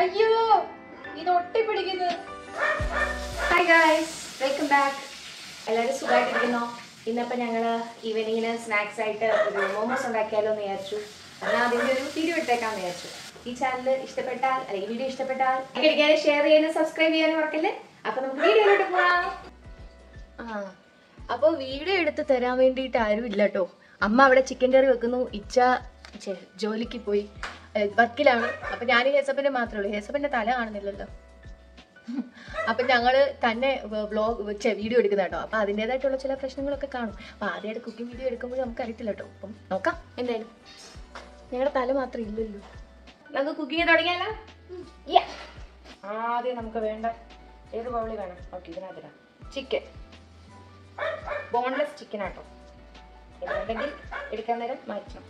അയ്യോ ഇത് ഒട്ടിപ്പിടിക്കുന്നു ഹായ് ഗായ്സ് വെൽക്കം ബാക്ക് എല്ലാവരും സുഖമായിട്ടിരിക്കുന്നോ ഇന്നപ്പോൾ ഞങ്ങൾ ഈവനിങ്ങിന് സ്നാക്സ് ആയിട്ട് ഒരു മോമോസ് ഉണ്ടാക്കിയാലോ എന്ന് വിചാരിച്ചു എന്നാൽ അതിൻ്റെ ഒരു വീഡിയോ എടുത്തേക്കാന്ന് വിചാരിച്ചു ഈ ചാനൽ ഇഷ്ടപ്പെട്ടാൽ അല്ലെങ്കിൽ വീഡിയോ ഇഷ്ടപ്പെട്ടാൽ കഴിക്കാനും ഷെയർ ചെയ്യാനും സബ്സ്ക്രൈബ് ചെയ്യാനും മറക്കല്ലേ അപ്പോൾ നമുക്ക് വീഡിയോയിലോട്ട് പോകാം ആ അപ്പോൾ വീഡിയോ എടുത്ത് തരാൻ വേണ്ടിയിട്ട് ആരും ഇല്ല കേട്ടോ അമ്മ അവിടെ ചിക്കൻ കറി വെക്കുന്നു ഇച്ച ഛെ, ജോലിക്ക് പോയി ഏ, വർക്കിലാണ് അപ്പൊ ഞാൻ ഹേസപ്പന്റെ മാത്രമേ ഉള്ളൂ ഹേസപ്പന്റെ തല കാണുന്നില്ലല്ലോ അപ്പൊ ഞങ്ങള് തന്നെ വ്ലോഗ് വീഡിയോ എടുക്കുന്ന കേട്ടോ അപ്പൊ അതിൻ്റെതായിട്ടുള്ള ചില പ്രശ്നങ്ങളൊക്കെ കാണും അപ്പൊ ആദ്യമായിട്ട് കുക്കിംഗ് വീഡിയോ എടുക്കുമ്പോൾ നമുക്ക് അറിയത്തില്ല കേട്ടോ അപ്പം നോക്കാം എന്തായാലും ഞങ്ങളുടെ തല മാത്രം ഇല്ലല്ലോ നമുക്ക് കുക്കിംഗ് തുടങ്ങിയാലോ Yeah. ആദ്യം നമുക്ക് വേണ്ട ഏത് ബൗളി വേണം ഓക്കെ ഇതിനകത്തിടാം ചിക്കൻ ബോൺലെസ് ചിക്കൻ ആട്ടോ ഇതുണ്ടെങ്കിൽ എടുക്കാൻ നേരം മാറ്റണം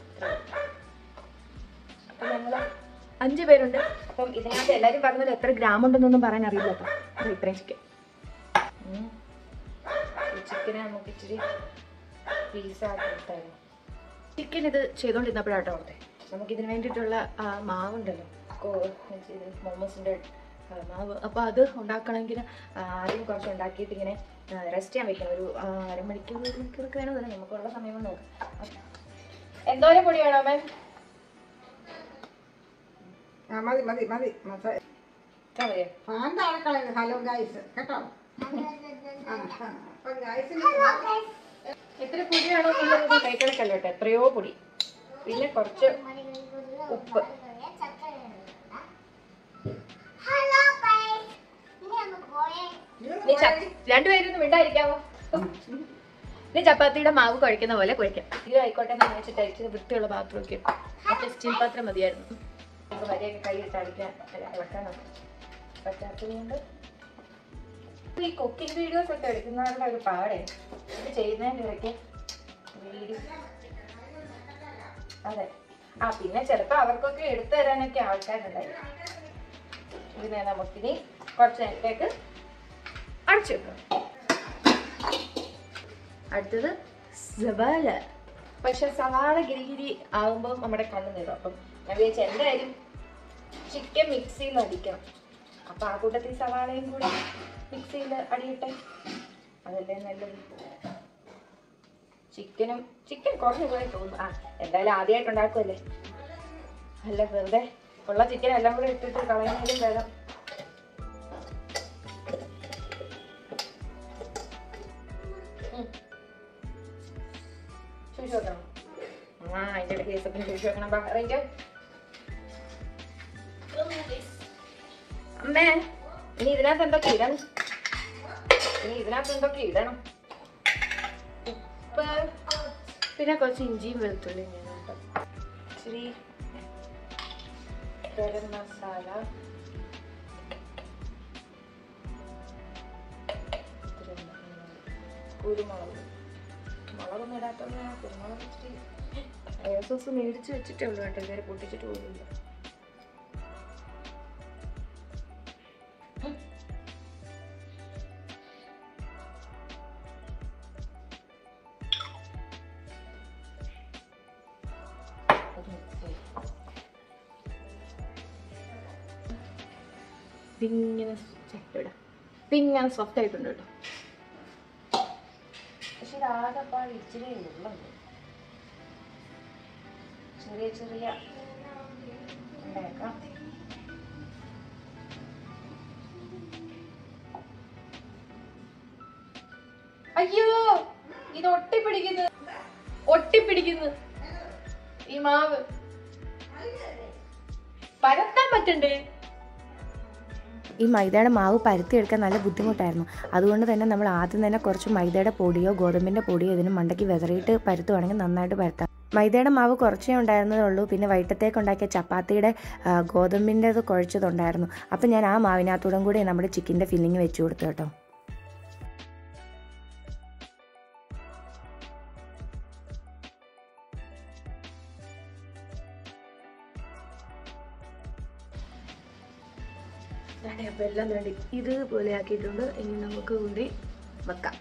അപ്പം ഞങ്ങൾ അഞ്ച് പേരുണ്ട് അപ്പം ഇതിനകത്ത് എല്ലാവരും പറഞ്ഞത് എത്ര ഗ്രാം ഉണ്ടെന്നൊന്നും പറയാൻ അറിയില്ല കേട്ടോ അത് ഇത്രയും ചിക്കൻ ചിക്കനെ നമുക്ക് ഇച്ചിരി പീസാക്കി എടുത്തായിരുന്നു ചിക്കൻ ഇത് ചെയ്തുകൊണ്ടിരുന്നപ്പോഴാട്ടോ ഓർത്തെ നമുക്ക് ഇതിന് വേണ്ടിയിട്ടുള്ള ആ മാവുണ്ടല്ലോ മോമോസിൻ്റെ മാവ് അപ്പോൾ അത് ഉണ്ടാക്കണമെങ്കിൽ ആദ്യം കുറച്ച് ഉണ്ടാക്കിയിട്ട് ഇങ്ങനെ റെസ്റ്റ് ചെയ്യാൻ വെക്കണം ഒരു ആ, അരമണിക്കൂർ ഒരു മണിക്കൂറൊക്കെ വേണം തന്നെ നമുക്കുള്ള സമയം കൊണ്ട് നോക്കാം എന്തോരം പൊടി വേണോ മാം ആ മതി മതി മതി മതി ഇത്ര മതിയോ ഫാൻ താഴെ കളയുന്നു ഹലോ ഗൈസ് കേട്ടോ ആ, ആ. അപ്പൊ ഗൈസിന് എത്ര പൊടി വേണോ എന്നുള്ളത് കൈക്കണക്കല്ലോ കേട്ടോ എത്രയോ പൊടി പിന്നെ കുറച്ച് ഉപ്പ് നീ ച- രണ്ടുപേരും മിണ്ടായിരിക്കാവോ നീ ചപ്പാത്തിയുടെ മാവ് കുഴക്കുന്ന പോലെ കുഴക്കാം ഇത് ആയിക്കോട്ടെ എന്ന് വെച്ചിട്ട് അയച്ചത് വൃത്തിയുള്ള പാത്രമൊക്കെ മറ്റേ സ്റ്റീൽ പാത്രം മതിയായിരുന്നു നമുക്ക് വരെയൊക്കെ കൈയിട്ട് അടിക്കാൻ അല്ല, ഇളക്കാനൊക്കെ പറ്റാത്തത് കൊണ്ട് ഈ കുക്കിംഗ് വീഡിയോസ് ഒക്കെ എടുക്കുന്നവരുടെ ഒരു പാടേ ഇത് ചെയ്യുന്നതിൻ്റെ ഇടയ്ക്ക് വീഡിയോ അതെ ആ പിന്നെ ചിലപ്പോൾ അവർക്കൊക്കെ എടുത്തു തരാനൊക്കെ ആൾക്കാരുണ്ടായിരുന്നു ഇതിനെ നമുക്കിനി കുറച്ച് നേരത്തേക്ക് അടച്ചു വെക്കാം അടുത്തത് സവാള പക്ഷെ സവാള ഗിരിഗിരി ആകുമ്പോൾ നമ്മുടെ കണ്ണ് നീറും അപ്പം ഞാൻ വിചാരിച്ചു എന്തായാലും ചിക്കൻ മിക്സിയിൽ അടിക്കണം അപ്പം ആ കൂട്ടത്തിൽ സവാളയും കൂടി മിക്സിയിൽ അടിയിട്ടെ അതല്ലേ നല്ലത് ചിക്കനും ചിക്കൻ കുറഞ്ഞു പോയി തോന്നുന്നു ആ എന്തായാലും ആദ്യമായിട്ട് ഉണ്ടാക്കുമല്ലേ അല്ല വെറുതെ ഉള്ള ചിക്കൻ എല്ലാം കൂടെ ഇട്ടിട്ട് കളയുന്നതിലും ഭേദം ഉം. ശുശി വെക്കണം ആ അതിൻ്റെ ഇടയ്ക്ക് കേസപ്പിന് ശുശി വെക്കണം ബാ റേറ്റ് അമ്മേ ഇനി ഇതിനകത്ത് എന്തൊക്കെ ഇടണം ഇനി ഇതിനകത്ത് എന്തൊക്കെ ഇടണം ഉപ്പ് പിന്നെ കുറച്ച് ഇഞ്ചിയും വെളുത്തുള്ളിയും ഞാൻ കേട്ടോ ഇച്ചിരി ഗരം മസാല ഇത്തിരി കുരുമുളക് മുളകൊന്നും ഇടാത്തോണ്ട് ഞാൻ കുരുമുളക് ഇച്ചിരി അയ്യോ സോസ് മേടിച്ച് വെച്ചിട്ടേ ഉള്ളൂ കേട്ടോ ഇതുവരെ പൊട്ടിച്ചിട്ട് പോലുമില്ല ഇതിങ്ങനെ ഇവിടെ ഇതിങ്ങനെ സോഫ്റ്റ് ആയിട്ടുണ്ട് കേട്ടോ പക്ഷെ ഇതാകെപ്പാട് ഇച്ചിരി ഉള്ളത് ചെറിയ ചെറിയ ഉണ്ടാക്കാം അയ്യോ ഇത് ഒട്ടിപ്പിടിക്കുന്നു ഒട്ടിപ്പിടിക്കുന്നു ഈ മാവ് പരത്താൻ പറ്റണ്ടേ ഈ മൈദയുടെ മാവ് പരത്തിയെടുക്കാൻ നല്ല ബുദ്ധിമുട്ടായിരുന്നു അതുകൊണ്ട് തന്നെ നമ്മൾ ആദ്യം തന്നെ കുറച്ച് മൈദയുടെ പൊടിയോ ഗോതമ്പിൻ്റെ പൊടിയോ ഇതിന് മണ്ടയ്ക്ക് വിതറിയിട്ട് പരത്തുവാണെങ്കിൽ നന്നായിട്ട് പരത്താം മൈദയുടെ മാവ് കുറച്ചേ ഉണ്ടായിരുന്നതുള്ളൂ പിന്നെ വൈകിട്ടത്തേക്ക് ഉണ്ടാക്കിയ ചപ്പാത്തിയുടെ ആ, ഗോതമ്പിൻ്റെത് കുഴച്ചതുണ്ടായിരുന്നു അപ്പം ഞാൻ ആ മാവിനകത്തൂടെ കൂടി നമ്മുടെ ചിക്കൻ്റെ ഫില്ലിങ് വെച്ച് കൊടുത്തു കേട്ടോ അപ്പം എല്ലാം വേണ്ടി ഇതുപോലെ ആക്കിയിട്ടുണ്ട് ഇനി നമുക്ക് കൂടി വെക്കാം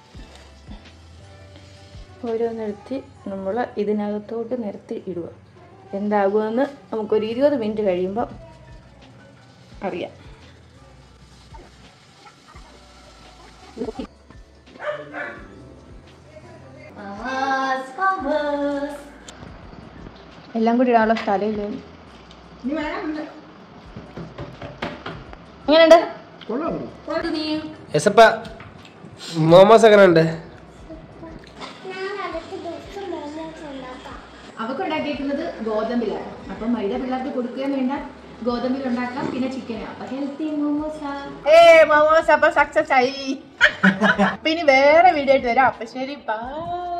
ഓരോന്നെടുത്ത് നമ്മൾ ഇതിനകത്തോട്ട് നിരത്തി ഇടുക എന്താകുമെന്ന് നമുക്കൊരു ഇരുപത് മിനിറ്റ് കഴിയുമ്പോൾ അറിയാം എല്ലാം കൂടി ഇടാനുള്ള സ്ഥലമില്ല ഇനി വേണം എങ്ങനെയുണ്ട് എസപ്പ മോമോസ് എങ്ങനെ ഉണ്ട് അവക്ക് ഉണ്ടാക്കിയിരിക്കുന്നത് ഗോതമ്പിലാണ് അപ്പൊ മൈദ പിള്ളേർക്ക് കൊടുക്കുകയും വേണ്ട ഗോതമ്പിൽ ഉണ്ടാക്കാം പിന്നെ ചിക്കൻ അപ്പൊ ഹെൽത്തി മോമോസ ഏ മോമോസ് അപ്പൊ സക്സസ് ആയി അപ്പൊ ഇനി വേറെ വീഡിയോ ആയിട്ട് വരാം അപ്പൊ ശരി ബൈ